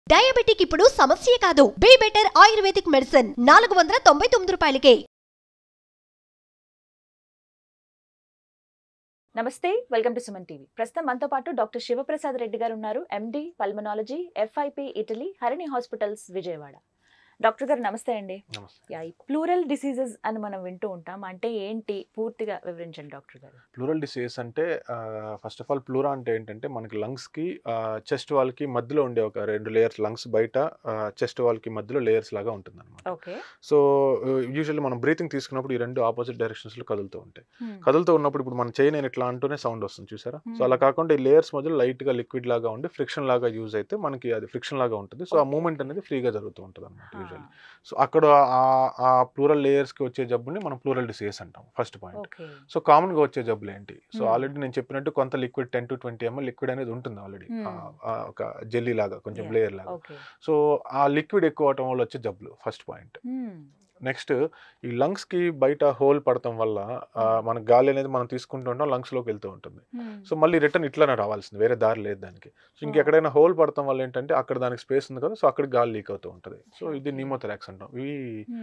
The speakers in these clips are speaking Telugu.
డయాబెటిక్ ఇప్పుడు సమస్య కాదు బీ బెటర్ ఆయుర్వేదిక్ మెడిసిన్ నాలుగు వందల తొంభై తొమ్మిది రూపాయలకే నమస్తే వెల్కమ్ టు సుమన్ టీవీ ప్రస్తుతం మనతో పాటు డాక్టర్ శివప్రసాద్ రెడ్డి గారు ఉన్నారు MD pulmonology FIP Italy Harini hospitals Vijayawada doctor గారు నమస్తే అండి నమస్తే యా ఈ ప్లూరల్ డిసీజెస్ అని మనం వింటూ ఉంటాం అంటే ఏంటి పూర్తిగా వివరించండి డాక్టర్ గారు ప్లూరల్ డిసీజ్ అంటే ఫస్ట్ ఆఫ్ ఆల్ ప్లూరా అంటే ఏంటంటే మనకి లంగ్స్కి చెస్ట్ వాళ్ళకి మధ్యలో ఉండే ఒక రెండు లేయర్స్ లంగ్స్ బయట చెస్ట్ వాళ్ళకి మధ్యలో లేయర్స్ లాగా ఉంటుంది అనమాట ఓకే సో యూజువల్లీ మనం బ్రీతింగ్ తీసుకున్నప్పుడు ఈ రెండు ఆపోజిట్ డైరెక్షన్స్లో కదులుతూ ఉంటాయి కదులుతూ ఉన్నప్పుడు ఇప్పుడు మన చేయి నేను ఇట్లా అంటూనే సౌండ్ వస్తుంది చూసారా సో అలా కాకుండా ఈ లేయర్స్ మధ్యలో లైట్గా లిక్విడ్ లాగా ఉండి ఫ్రిక్షన్ లాగా యూజ్ అయితే మనకి అది ఫ్రిక్షన్ లాగా ఉంటుంది సో ఆ Okay. మూమెంట్ అనేది ఫ్రీగా జరుగుతూ ఉంటుంది అనమాట యూజువల్లీ సో అక్కడ ఆ- ఆ ప్లూరల్ లేయర్స్కి వచ్చే జబ్బుని మనం ప్లూరల్ డిసీజ్ అంటాం first point okay so common గా వచ్చే జబ్బులు ఏంటి సో Hmm. ఆల్రెడీ నేను చెప్పినట్టు కొంత liquid ten to twenty ML liquid అనేది ఉంటుంది ఆల్రెడీ Hmm. ఒక జెల్లీ లాగా కొంచెం Yeah. లేయర్ లాగా ఓకే సో ఆ లిక్విడ్ ఎక్కువ అవటం వల్ల వచ్చే జబ్బులు ఫస్ట్ పాయింట్ నెక్స్ట్ ఈ లంగ్స్ కి బయట హోల్ పడటం వల్ల ఆ, Hmm. మన గాలి అనేది మనం తీసుకుంటూ ఉంటాం లంగ్స్ లోకి వెళ్తూ ఉంటుంది సో మళ్ళీ రిటర్న్ ఇట్లానే రావాల్సింది వేరే దారి లేదు దానికి సో ఇంకెక్కడైనా హోల్ పడటం వల్ల ఏంటంటే అక్కడ దానికి స్పేస్ ఉంది కదా సో అక్కడ గాలి లీక్ అవుతూ ఉంటుంది సో ఇది Okay. నీమోథెరాక్స్ అంటాం ఇవి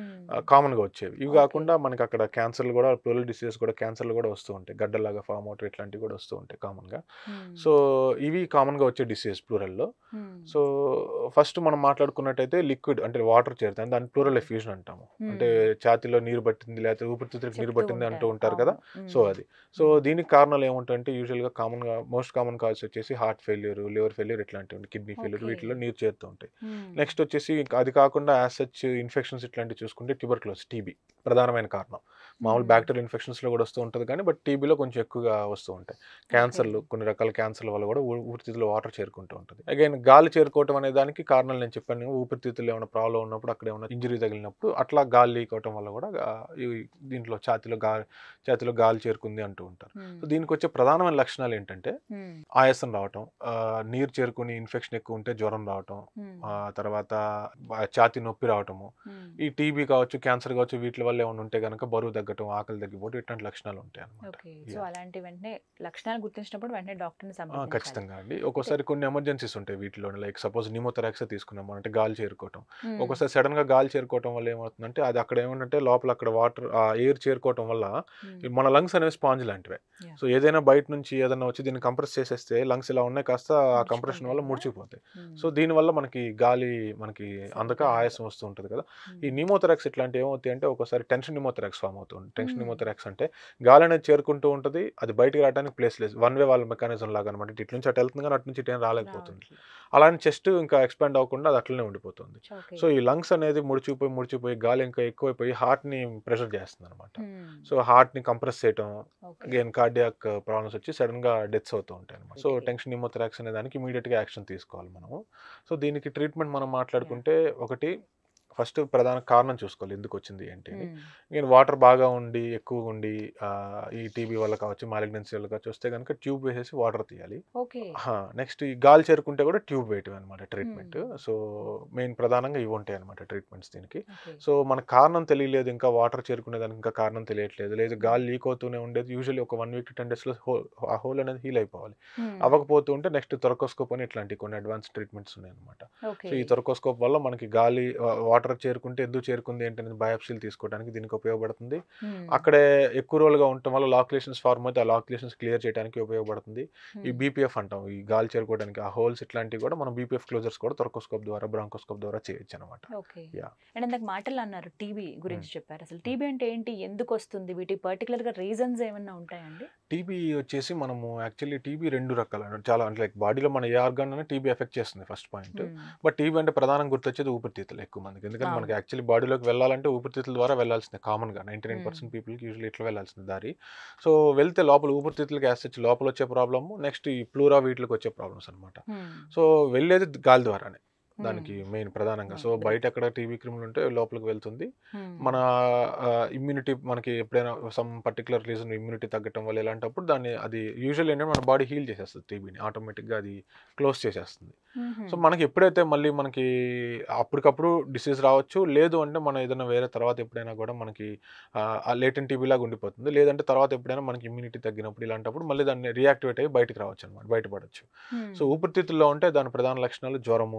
కామన్ గా వచ్చేవి ఇవి Okay. కాకుండా మనకి అక్కడ క్యాన్సర్లు కూడా ప్లూరల్ డిసీజెస్ కూడా క్యాన్సర్లు కూడా వస్తూ ఉంటాయి గడ్డలాగా ఫామ్ అవుట్ ఇట్లాంటివి కూడా వస్తూ ఉంటాయి కామన్ గా సో ఇవి కామన్ గా వచ్చే డిసీజ్ ప్లూరల్లో సో ఫస్ట్ మనం మాట్లాడుకున్నట్టయితే లిక్విడ్ అంటే వాటర్ చేరుతాయి దాన్ని ప్లూరల్ ఎఫ్యూజన్ అంటాము అంటే ఛాతిలో నీరు పట్టింది లేకపోతే ఊపిరితిత్తులకు నీరు పట్టింది అంటూ ఉంటారు కదా సో అది సో దీనికి కారణాలు ఏముంటాయంటే యూజువల్గా కామన్గా మోస్ట్ కామన్ కాల్స్ వచ్చేసి హార్ట్ ఫెయిల్యూర్ లివర్ ఫెయిల్యూర్ ఇట్లాంటివి కిడ్నీ ఫెయిల్యూర్ Okay. వీటిలో నీరు చేరుతూ ఉంటాయి నెక్స్ట్ వచ్చేసి ఇంకా అది కాకుండా యాసచ్ ఇన్ఫెక్షన్స్ ఇట్లాంటివి చూసుకుంటే ట్యూబర్క్లోస్ టీబీ ప్రధానమైన కారణం మామూలు బ్యాక్టీరియల్ ఇన్ఫెక్షన్స్లో కూడా వస్తూ ఉంటుంది కానీ బట్ టీబీలో కొంచెం ఎక్కువగా వస్తూ ఉంటాయి క్యాన్సర్లు కొన్ని రకాల క్యాన్సర్ల వల్ల కూడా ఊ- ఊపిరితిత్తులో వాటర్ చేరుకుంటూ ఉంటుంది అగైన్ గాలి చేరుకోవటం అనే దానికి కారణాలు నేను చెప్పాను ఊపిరితిత్తులు ఏమైనా ప్రాబ్లం ఉన్నప్పుడు అక్కడ ఏమైనా ఇంజరీ తగిలినప్పుడు అట్లా గాలి లీక్ అవటం వల్ల కూడా ఆ, ఈ దీంట్లో ఛాతిలో గాలి ఛాతిలో గాలి చేరుకుంది అంటూ ఉంటారు సో దీనికి వచ్చే ప్రధానమైన లక్షణాలు ఏంటంటే ఆయాసం రావటం ఆ, నీరు చేరుకుని ఇన్ఫెక్షన్ ఎక్కువ ఉంటే జ్వరం రావటం ఆ తర్వాత బా- ఛాతీ నొప్పి రావటము ఈ టీబీ కావచ్చు క్యాన్సర్ కావచ్చు వీటి వల్ల ఏమైనా ఉంటే కనుక బరువు తగ్గటం ఆకలి తగ్గిపోవడం ఇట్లాంటి లక్షణాలు ఉంటాయి అన్నమాట ఓకే సో Yeah. అలాంటి వెంటనే లక్షణాలు గుర్తించినప్పుడు వెంటనే డాక్టర్ని ఆ, సంప్రదించాలి ఖచ్చితంగా అండి ఒక్కోసారి కొన్ని ఎమర్జెన్సీస్ ఉంటాయి వీటిలో లైక్ సపోజ్ నిమోథెరాక్స్ తీసుకున్నాం అంటే గాలి చేరుకోవటం Hmm. ఒక్కోసారి సడన్ గా గాలి చేరుకోవటం వల్ల ఏమవుతుందంటే అది అక్కడ ఏమంటే లోపల అక్కడ వాటర్ ఆ ఎయిర్ చేరుకోవటం వల్ల Hmm. ఈ మన లంగ్స్ అనేవి స్పాంజ్ లాంటివే Yeah. సో ఏదైనా బయట నుంచి ఏదైనా వచ్చి దీన్ని కంప్రెస్ చేసేస్తే లంగ్స్ ఇలా ఉన్నాయి కాస్త ఆ కంప్రెషన్ వల్ల ముడుచుకుంటాయి ముడిచిపోతాయి Hmm. సో దీనివల్ల మనకి గాలి మనకి అందక సరిగ్గా ఆయాసం వస్తూ ఉంటుంది కదా Hmm. ఈ నిమోథెరాక్స్ ఇట్లాంటివి ఏమవుతాయి అంటే ఒకసారి టెన్షన్ నిమోథెరాక్స్ ఫామ్ అవుతుంది టెన్షన్ Hmm. నిమోథెరాక్స్ అంటే గాలి అనేది చేరుకుంటూ ఉంటుంది అది బయటికి రావడానికి ప్లేస్ లేదు వన్ వే వాళ్ళ మెకానిజం లాగా అనమాట ఇటు నుంచి అటు వెళ్తుంది కానీ అటు నుంచి ఇటు ఏం రాలేకపోతుంది రావట్లేదు. అలానే చెస్ట్ ఇంకా ఎక్స్పాండ్ అవ్వకుండా అది అట్లనే ఉండిపోతుంది Okay. సో ఈ లంగ్స్ అనేది ముడిచిపోయి ముడిచిపోయి గాలి ఇంకా ఎక్కువైపోయి heart ని ప్రెషర్ చేస్తుంది అనమాట Hmm. సో heart ని కంప్రెస్ చేయటం Okay. అగైన్ కార్డియాక్ ప్రాబ్లమ్స్ వచ్చి సడన్ గా డెత్స్ అవుతూ ఉంటాయి అనమాట సో Okay. టెన్షన్ నిమోథెరాక్స్ అనే దానికి ఇమీడియట్ గా యాక్షన్ తీసుకోవాలి మనము సో దీనికి ట్రీట్మెంట్ మనం మాట్లాడుకుంటే ఒకటి ఫస్ట్ ప్రధాన కారణం చూసుకోవాలి ఎందుకు వచ్చింది ఏంటి అని Hmm. నేను వాటర్ బాగా ఉండి ఎక్కువగా ఉండి ఆ, ఈ టీబీ వల్ల కావచ్చు మాలిగ్నెన్సీ వల్ల కావచ్చు వస్తే కనుక ట్యూబ్ వేసేసి వాటర్ తీయాలి ఓకే నెక్స్ట్ ఈ గాలి చేరుకుంటే కూడా ట్యూబ్ వేయటం అనమాట ట్రీట్మెంట్ Hmm. సో మెయిన్ ప్రధానంగా ఇవి ఉంటాయి అనమాట ట్రీట్మెంట్స్ దీనికి ఓకే సో మనకు కారణం తెలియలేదు ఇంకా వాటర్ చేరుకునే దానికి ఇంకా కారణం తెలియట్లేదు లేదు గాలి లీక్ అవుతూనే ఉండేది యూజువల్లీ ఒక వన్ వీక్ టెన్ డేస్లో హోల్ ఆ హోల్ అనేది హీల్ అయిపోవాలి Hmm. అవ్వకపోతూ ఉంటే నెక్స్ట్ థొరకోస్కోప్ అని ఇట్లాంటి కొన్ని అడ్వాన్స్ ట్రీట్మెంట్స్ ఉన్నాయి అనమాట ఓకే సో ఈ థొరకోస్కోప్ వల్ల మనకి గాలి వాటర్ చేరుకుంటే ఎందుకు చేరుకుంది ఏంటనేది బయాప్సీలు తీసుకోవడానికి దీనికి ఉపయోగపడుతుంది Hmm. అక్కడే ఎక్కువ రోజులుగా ఉండటం వల్ల లాక్యులేషన్స్ ఫార్మ్ అయితే ఆ లాక్యులేషన్స్ క్లియర్ చేయడానికి ఉపయోగపడుతుంది ఈ Hmm. బీపీఎఫ్ అంటాం ఈ గాలి చేరుకోవడానికి ఆ హోల్స్ ఇట్లాంటివి కూడా మనం బీపీఎఫ్ క్లోజర్స్ కూడా థొరకోస్కోప్ ద్వారా బ్రాంకోస్కోప్ ద్వారా చేయొచ్చు అనమాట ఓకే Yeah. అండ్ ఇందాక మాటలు అన్నారు టీబీ గురించి చెప్పారు అసలు టీబీ అంటే ఏంటి ఎందుకు వస్తుంది వీటి పర్టికులర్ గా రీజన్స్ ఏమన్నా ఉంటాయండి టీబీ వచ్చేసి మనము యాక్చువల్లీ టీబీ రెండు రకాలు చాలా అంటే లైక్ బాడీలో మన ఏ ఆర్గాన్ అనేది టీబీ ఎఫెక్ట్ చేస్తుంది first point Hmm. But TB అంటే ప్రధానంగా గుర్తొచ్చేది ఊపిరితిత్తులు ఎక్కువ మందికి ఎందుకంటే అవును. మనకి యాక్చువల్లీ బాడీలోకి వెళ్ళాలంటే ఊపిరితిత్తుల ద్వారా వెళ్ళాల్సిందే కామన్గా నైంటీ నైన్ పర్సెంట్ Hmm. పీపుల్కి యూజువల్లీ ఇట్లా వెళ్ళాల్సింది దారి సో వెళ్తే లోపల ఊపిరితిత్తులకి యాసెచ్ లోపల వచ్చే ప్రాబ్లము నెక్స్ట్ ఈ ప్లూరా వీటికి వచ్చే ప్రాబ్లమ్స్ అనమాట Hmm. సో వెళ్ళేది గాలి ద్వారానే దానికి Hmm. మెయిన్ ప్రధానంగా సో Hmm. బయట ఎక్కడ టీబీ క్రిములు ఉంటే లోపలికి వెళ్తుంది Hmm. మన ఇమ్యూనిటీ మనకి ఎప్పుడైనా సమ్ పర్టికులర్ రీజన్ ఇమ్యూనిటీ తగ్గటం వల్ల ఇలాంటప్పుడు దాన్ని అది యూజువల్ ఏంటంటే మన బాడీ హీల్ చేసేస్తుంది టీబీని ఆటోమేటిక్గా అది క్లోజ్ చేసేస్తుంది Mhm. సో మనకి ఎప్పుడైతే మళ్ళీ మనకి అప్పటికప్పుడు డిసీజ్ రావచ్చు లేదు అంటే మనం ఏదైనా వేరే తర్వాత ఎప్పుడైనా కూడా మనకి ఆ లేటెంట్ టీబీ లాగా ఉండిపోతుంది లేదంటే తర్వాత ఎప్పుడైనా మనకి ఇమ్యూనిటీ తగ్గినప్పుడు ఇలాంటప్పుడు మళ్ళీ దాన్ని రియాక్టివేట్ అయ్యి బయటికి రావచ్చు అనమాట బయటపడవచ్చు Hmm. సో ఊపిరితిత్తుల్లో ఉంటే దాని ప్రధాన లక్షణాలు జ్వరము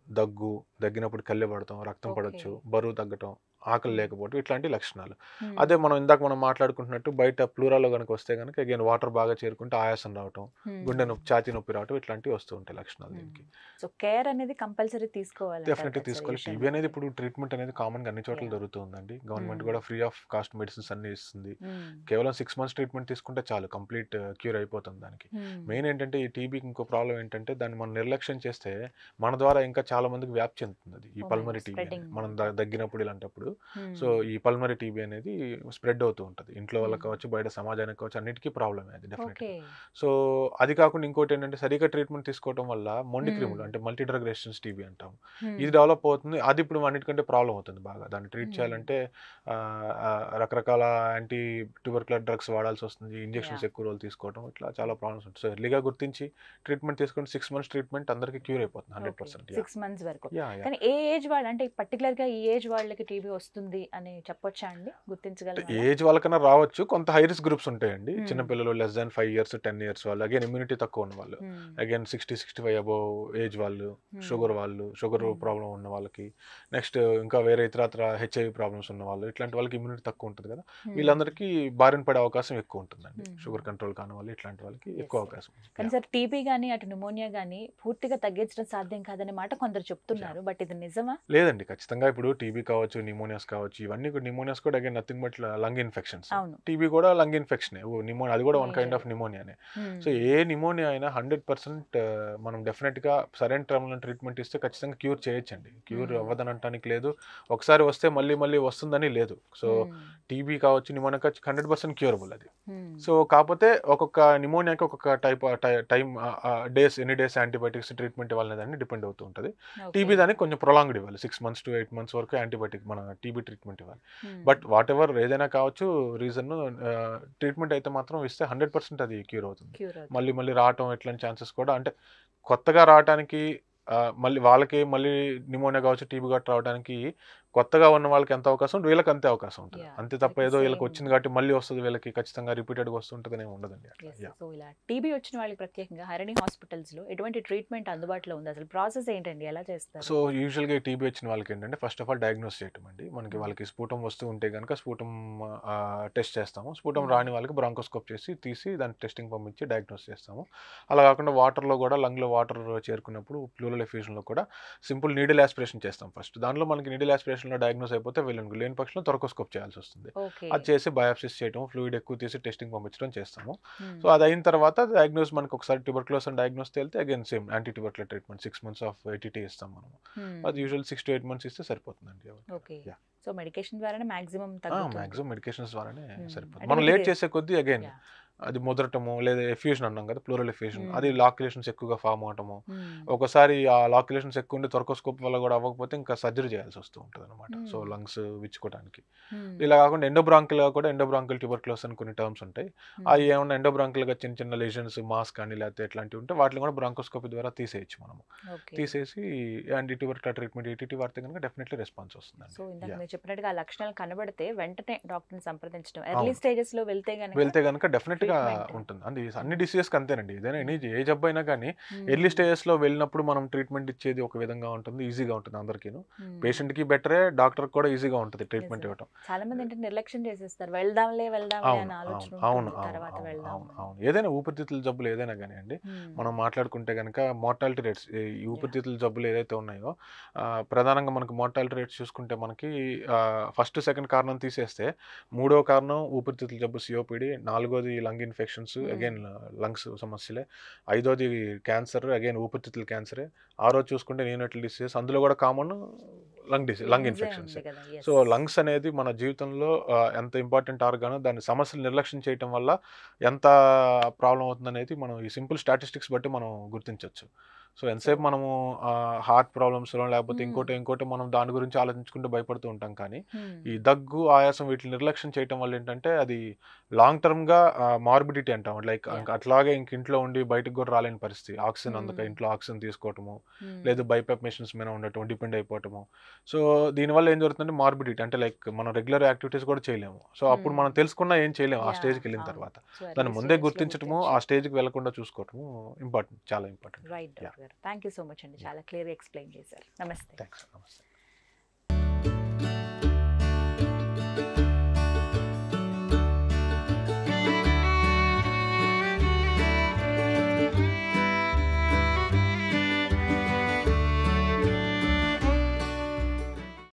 దగ్గు దగ్గినప్పుడు కళ్ళె పడటం రక్తం Okay. పడవచ్చు బరువు తగ్గటం ఆకలి లేకపోవడం ఇట్లాంటి లక్షణాలు Hmm. అదే మనం ఇందాక మనం మాట్లాడుకుంటున్నట్టు బయట ప్లూరాలో కనుక వస్తే కనుక అగైన్ వాటర్ బాగా చేరుకుంటే ఆయాసం రావటం Hmm. గుండె నొప్పి ఛాతీ నొప్పి రావటం ఇట్లాంటివి వస్తూ ఉంటాయి లక్షణాలు దీనికి సో కేర్ అనేది కంపల్సరీ తీసుకోవాలి డెఫినెట్లీ తీసుకోవాలి టీబీ అనేది ఇప్పుడు ట్రీట్మెంట్ అనేది కామన్ గా అన్ని చోట్ల Yeah. దొరుకుతుందండి గవర్నమెంట్ Hmm. కూడా ఫ్రీ ఆఫ్ కాస్ట్ మెడిసిన్స్ అన్ని ఇస్తుంది కేవలం సిక్స్ మంత్స్ ట్రీట్మెంట్ తీసుకుంటే చాలు కంప్లీట్ క్యూర్ అయిపోతుంది దానికి మెయిన్ ఏంటంటే ఈ టీబీకి ఇంకో ప్రాబ్లం ఏంటంటే దాన్ని మనం నిర్లక్ష్యం చేస్తే మన ద్వారా ఇంకా చాలా మందికి వ్యాప్తి చెందుతుంది అది ఈ Oh, పల్మరీ టీబీ spreading. మనం ద- దగ్గినప్పుడు ఇలాంటప్పుడు సో ఈ పల్మరీ టీబీ అనేది స్ప్రెడ్ అవుతూ ఉంటుంది ఇంట్లో వాళ్ళకి Hmm. కావచ్చు బయట సమాజానికి కావచ్చు అన్నిటికీ ప్రాబ్లమే అది డెఫినెట్ ఓకే సో అది కాకుండా ఇంకోటి ఏంటంటే సరిగా ట్రీట్మెంట్ తీసుకోవడం వల్ల మొండి Hmm. క్రిములు అంటే మల్టీ డ్రగ్ రెసిస్టెన్స్ టీబీ అంటాం ఇది డెవలప్ అవుతుంది అది ఇప్పుడు అన్నిటికంటే ప్రాబ్లం అవుతుంది బాగా దాన్ని ట్రీట్ Hmm. చేయాలంటే ఆ, ఆ, రకరకాల యాంటీ ట్యూబర్కులర్ డ్రగ్స్ వాడాల్సి వస్తుంది ఇంజెక్షన్స్ Yeah. ఎక్కువ రోజులు తీసుకోవడం ఇట్లా చాలా ప్రాబ్లమ్స్ ఉంటాయి సో ఎర్లీగా గుర్తించి ట్రీట్మెంట్ తీసుకుంటే సిక్స్ మంత్స్ ట్రీట్మెంట్ అందరికీ క్యూర్ అయిపోతుంది హండ్రెడ్ పర్సెంట్ సిక్స్ మంత్స్ వరకు యా యా కానీ ఏ ఏజ్ వాళ్ళు అంటే పర్టికులర్ గా ఈ ఏజ్ వాళ్ళకి టీబీ వస్తుంది అని చెప్పొచ్చా అండి గుర్తించగలరా ఏజ్ వాళ్ళకన్నా రావచ్చు కొంత హై రిస్క్ గ్రూప్స్ ఉంటాయండి Hmm. చిన్నపిల్లలు less than five years ten years వాళ్ళు అగైన్ ఇమ్యూనిటీ తక్కువ ఉన్న వాళ్ళు Hmm. Again sixty sixty five above age వాళ్ళు Hmm. షుగర్ వాళ్ళు షుగర్ Hmm. ప్రాబ్లం ఉన్న వాళ్ళకి నెక్స్ట్ ఇంకా వేరే ఇతరత్ర హెచ్ఐవి ప్రాబ్లమ్స్ ఉన్న వాళ్ళు ఇట్లాంటి వాళ్ళకి ఇమ్యూనిటీ తక్కువ ఉంటుంది కదా Hmm. వీళ్ళందరికీ బారిన పడే అవకాశం ఎక్కువ ఉంటుందండి Hmm. షుగర్ కంట్రోల్ కాని వాళ్ళు ఇట్లాంటి వాళ్ళకి Yes, ఎక్కువ yes. అవకాశం ఉంది. కానీ Yeah. సార్ టీబీ కానీ అటు న్యూమోనియా కానీ పూర్తిగా తగ్గించడం సాధ్యం కాదనే మాట కొందరు చెప్తున్నారు బట్ ఇది నిజమా లేదండి ఖచ్చితంగా ఇప్పుడు టీబీ కావచ్చు నిమోనియాస్ కావచ్చు ఇవన్నీ కూడా నిమోనియాస్ కూడా again nothing but lung infections అవును టీబీ కూడా లంగ్ ఇన్ఫెక్షన్ నిమోనియా అది కూడా వన్ కైండ్ ఆఫ్ Major. నిమోనియానే Hmm. సో ఏ నిమోనియా అయినా హండ్రెడ్ పర్సెంట్ మనం డెఫినెట్గా సరైన టైంలో ట్రీట్మెంట్ ఇస్తే ఖచ్చితంగా క్యూర్ చేయొచ్చండి క్యూర్ Hmm. అవ్వదని అనడానికి లేదు ఒకసారి వస్తే మళ్ళీ మళ్ళీ వస్తుందని లేదు సో Hmm. టీబీ కావచ్చు నిమోనియా కావచ్చు హండ్రెడ్ పర్సెంట్ క్యూరబుల్ అది Hmm. సో కాకపోతే ఒక్కొక్క నిమోనియాకి ఒక్కొక్క టైప్ టైం డేస్ ఎన్ని డేస్ యాంటీబయాటిక్స్ ట్రీట్మెంట్ ఇవ్వాలనేదాన్ని డిపెండ్ అవుతూ ఉంటుంది Okay. టీబీ దానికి కొంచెం ప్రొలాంగ్డ్ ఇవ్వాలి six months to eight months వరకు యాంటీబయాటిక్ మన టీబీ ట్రీట్మెంట్ ఇవ్వాలి Hmm. బట్ వాట్ ఎవర్ ఏదైనా కావచ్చు రీజన్ ట్రీట్మెంట్ అయితే మాత్రం ఇస్తే హండ్రెడ్ పర్సెంట్ అది క్యూర్ అవుతుంది Cure అవుతుంది. మళ్ళీ మళ్ళీ రావటం ఇట్లాంటి ఛాన్సెస్ కూడా అంటే కొత్తగా రావడానికి ఆ, మళ్ళీ వాళ్ళకి మళ్ళీ నిమోనియా కావచ్చు టీబీ గట్రా రావడానికి కొత్తగా ఉన్న వాళ్ళకి ఎంత అవకాశం వీళ్ళకి అంతే అవకాశం ఉంటుంది Yeah, అంతే తప్ప like ఏదో వీళ్ళకి same. వచ్చింది కాబట్టి మళ్ళీ వస్తుంది వీళ్ళకి ఖచ్చితంగా రిపీటెడ్గా వస్తుంటుంది ఏమి ఉండదండి అట్లా Yes, Yeah. సో ఇలా టీబీ వచ్చిన వాళ్ళకి ప్రత్యేకంగా హరణి హాస్పిటల్స్ లో ఎటువంటి ట్రీట్మెంట్ అందుబాటులో ఉంది అసలు ప్రాసెస్ ఏంటండి ఎలా చేస్తారు సో యూజువల్గా టీబీ వచ్చిన వాళ్ళకి ఏంటంటే ఫస్ట్ ఆఫ్ ఆల్ డయాగ్నోస్ చేయటం అండి మనకి Hmm. వాళ్ళకి స్ఫూటం వస్తూ ఉంటే కనుక స్ఫూటం టెస్ట్ చేస్తాము స్ఫూటం Hmm. రాని వాళ్ళకి బ్రాంకోస్కోప్ చేసి తీసి దాని టెస్టింగ్ పంపించి డయాగ్నోస్ చేస్తాము అలా కాకుండా వాటర్లో కూడా లంగ్లో వాటర్ చేరుకున్నప్పుడు ప్లూరల్ ఎఫ్యూజన్లో కూడా సింపుల్ నీడిల్ ఆస్పిరేషన్ చేస్తాం ఫస్ట్ దానిలో మనకి నీడిల్ ఆస్పిరేషన్లో డయాగ్నోస్ అయిపోతే వీళ్ళని లేని పక్షంలో థొరకోస్కోప్ చేయాల్సి వస్తుంది ఓకే అది చేసి బయాప్సిస్ చేయడం ఫ్లూయిడ్ ఎక్కువ తీసి టెస్టింగ్ పంపించడం చేస్తాము సో అది అయిన తర్వాత డయాగ్నోస్ మనకి ఒకసారి ట్యూబర్క్లోస్ అని డయాగ్నోస్ తేలితే again same anti tubercular treatment six months of ATT ఇస్తాం మనం అది usual six to eight months ఇస్తే సరిపోతుందండి ఓకే Yeah. సో మెడికేషన్ ద్వారానే మాక్సిమం తగ్గుతుంది మాక్సిమం మెడికేషన్స్ ద్వారానే Hmm. సరిపోతుంది అంటే మనం మనకి లేట్ చేసే కొద్దీ అగైన్ Yeah. అది ముదరటము లేదా ఎఫ్యూషన్ అన్నాం కదా ప్లూరల్ ఎఫ్యూషన్ Hmm. అది లాక్యులేషన్స్ ఎక్కువగా ఫామ్ అవటము Hmm. ఒకసారి ఆ లాక్యులేషన్స్ ఎక్కువ ఉండి థొరకోస్కోప్ వల్ల కూడా అవ్వకపోతే ఇంకా సర్జరీ చేయాల్సి వస్తూ ఉంటుంది అనమాట Hmm. సో లంగ్స్ విచ్చుకోవడానికి Hmm. ఇలా కాకుండా ఎండోబ్రాంకిల్ కూడా ఎండోబ్రాంకిల్ ట్యూబర్క్లోస్ అని కొన్ని టర్మ్స్ ఉంటాయి Hmm. అవి ఏమన్నా ఎండోబ్రాంకిల్ గా చిన్న చిన్న లేషన్స్ మాస్ కానీ లేకపోతే ఇట్లాంటివి ఉంటే వాటిని కూడా బ్రాంకోస్కోపీ ద్వారా తీసేయచ్చు మనము Okay. తీసేసి యాంటీ ట్యూబర్క్యులర్ ట్రీట్మెంట్ ఈటీటీ వాడితే కనుక డెఫినెట్లీ రెస్పాన్స్ వస్తుందండి సో ఇందాక Yeah. మీరు చెప్పినట్టుగా ఆ లక్షణాలు కనబడితే వెంటనే డాక్టర్ని సంప్రదించడం ఎర్లీ అవును. స్టేజెస్ లో వెళ్తే గనక వెళ్తే కనుక డెఫినెట్ గా Treatment. ఉంటుంది అది అన్ని డిసీజెస్కి అంతేనండి ఏదైనా ఎనీ ఏ జబ్బు అయినా కానీ Hmm. ఎర్లీ స్టేజెస్ లో వెళ్ళినప్పుడు మనం ట్రీట్మెంట్ ఇచ్చేది ఒక విధంగా ఉంటుంది ఈజీగా ఉంటుంది అందరికీను Hmm. పేషెంట్ కి బెటరే డాక్టర్ కూడా ఈజీగా ఉంటుంది ట్రీట్మెంట్ నిజం. ఇవ్వటం చాలా మంది ఏంటంటే నిర్లక్ష్యం చేసేస్తారు వెళ్దాంలే వెళ్దాంలే అవును అనే అవును ఆలోచన అవును ఉంటుంది. అవును తర్వాత అవును, వెళ్దాం అవును అవును ఏదైనా ఊపిరితిత్తుల జబ్బులు ఏదైనా కానివ్వండి Hmm. మనం మాట్లాడుకుంటే కనుక మోర్టాలిటీ రేట్స్ ఈ ఊపిరితిత్తుల జబ్బులు ఏదైతే ఉన్నాయో ఆ, ప్రధానంగా మనకి మోర్టాలిటీ రేట్స్ చూసుకుంటే మనకి ఫస్ట్ సెకండ్ కారణం తీసేస్తే మూడో కారణం ఊపిరితిత్తుల జబ్బు సిఓపిడి నాలుగోది lung infections Hmm. Again lungs సమస్యలే ఐదోది క్యాన్సర్ అగైన్ ఊపిరితిత్తుల క్యాన్సరే ఆరో చూసుకుంటే న్యూనటల్ డిసీజెస్ అందులో కూడా common lung disease lung Lungs ఏ ఇన్ఫెక్షన్స్ ఉంది కదా, yes. సో లంగ్స్ అనేది మన జీవితంలో ఆ, ఎంత ఇంపార్టెంట్ ఆర్గాన్ దాని సమస్యలు నిర్లక్ష్యం చేయటం వల్ల ఎంత ప్రాబ్లం అవుతుంది అనేది మనం ఈ సింపుల్ స్టాటిస్టిక్స్ బట్టి మనం గుర్తించవచ్చు సో ఎంతసేపు మనము హార్ట్ ప్రాబ్లమ్స్లో లేకపోతే Hmm. ఇంకోటి ఇంకోటి మనం దాని గురించి ఆలోచించుకుంటూ భయపడుతూ ఉంటాం కానీ Hmm. ఈ దగ్గు ఆయాసం వీటిని నిర్లక్ష్యం చేయటం వల్ల ఏంటంటే అది లాంగ్ టర్మ్గా మార్బిడిటీ అంటాం లైక్ Yeah. అట్లాగే ఇంక ఇంట్లో ఉండి బయటకు కూడా రాలేని పరిస్థితి ఆక్సిజన్ అందక Hmm. ఇంట్లో ఆక్సిజన్ తీసుకోవటము Hmm. లేదు బైపాప్ మెషిన్స్ మీద ఉండటం డిపెండ్ అయిపోవటము సో దీనివల్ల ఏం జరుగుతుందంటే మార్బిడిటీ అంటే లైక్ మనం రెగ్యులర్ యాక్టివిటీస్ కూడా చేయలేము సో అప్పుడు Hmm. మనం తెలుసుకున్నా ఏం చేయలేము ఆ Yeah, స్టేజ్కి వెళ్ళిన అవును. తర్వాత So, early దాన్ని ముందే stages లో గుర్తించటము ఆ గుర్తించి- స్టేజ్కి వెళ్లకుండా చూసుకోవటము ఇంపార్టెంట్ చాలా ఇంపార్టెంట్ రైట్ Yeah. డాక్టర్ గారు థ్యాంక్ యూ సో మచ్ అండి చాలా క్లియర్గా ఎక్స్ప్లెయిన్ చేశారు నమస్తే థ్యాంక్స్ నమస్తే